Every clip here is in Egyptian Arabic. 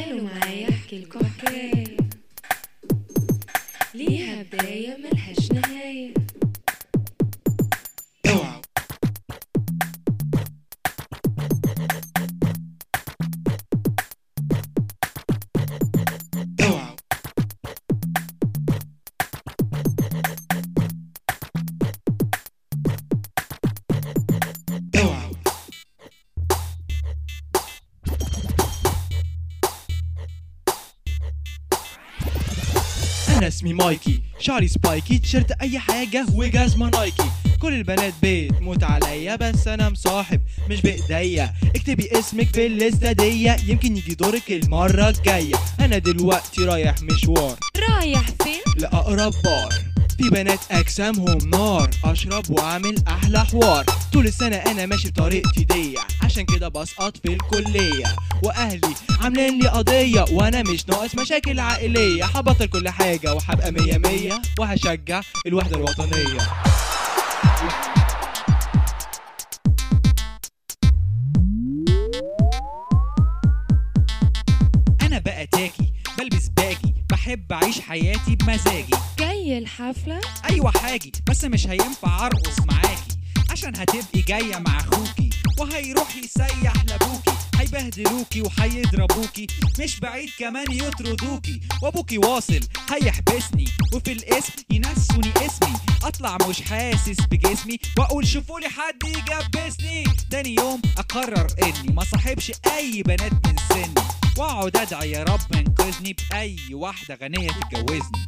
تعالوا معايا احكي لكم حكاية ليها بداية ملهاش نهاية اوعوا اوعوا اوعوا انا اسمي مايكي شعري سبايكي تيشرت اي حاجه وجزمه نايكي كل البنات بتموت عليا بس انا مصاحب مش بايديا اكتبي اسمك في الليسته دي يمكن يجي دورك المره الجايه انا دلوقتي رايح مشوار رايح فين؟ لاقرب بار في بنات اجسامهم نار اشرب واعمل احلى حوار طول السنه انا ماشي بطريقتي دي عشان كده بسقط في الكليه واهلي عاملين لي قضيه وانا مش ناقص مشاكل عائليه هبطل كل حاجه وهبقى مية مية وهشجع الوحده الوطنيه انا بقى تاكي بلبس باجي بحب اعيش حياتي بمزاجي جاي الحفلة؟ ايوه حاجي بس مش هينفع ارقص معاكي عشان هتبقي جايه مع اخوكي وهيروح يسيح لابوكي هيبهدلوكي وهيضربوكي مش بعيد كمان يطردوكي وابوكي واصل هيحبسني وفي الاسم ينسوني اسمي اطلع مش حاسس بجسمي واقول شوفولي حد يجبسني تاني يوم اقرر اني ما صاحبش اي بنات من سني واقعد ادعي يا رب انقذني باي واحده غنيه تتجوزني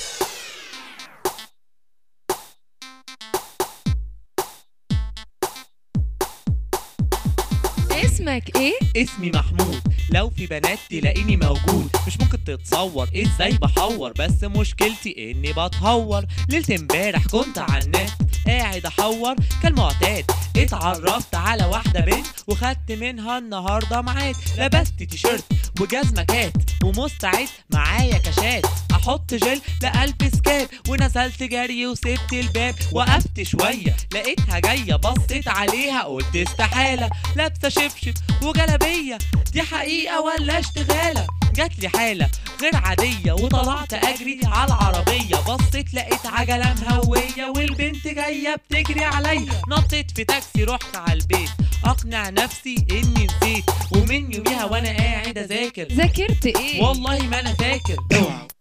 اسمك ايه؟ اسمي محمود لو في بنات تلاقيني موجود مش ممكن تتصور ازاي بحور بس مشكلتي اني بتهور ليلة امبارح كنت على النت قاعد احور كالمعتاد اتعرفت على واحدة بنت وخدت منها النهاردة ميعاد لبست تيشيرت وجزمة كات ومستعد معايا كاشات احط جل لقلب سكاب ونزلت جري وسبت الباب وقفت شوية لقيتها جاية بصيت عليها قلت استحالة لابسة شبشب وجلابية دي حقيقة ولا اشتغالة جات لي حالة غير عادية وطلعت أجري على العربية بصيت لقيت عجلة مهوية والبنت جاية بتجري عليا نطيت في تاكسي رحت على البيت أقنع نفسي إني نسيت ومن يوميها وأنا قاعد أذاكر ذاكرت ايه؟ والله ما أنا فاكر اوعوا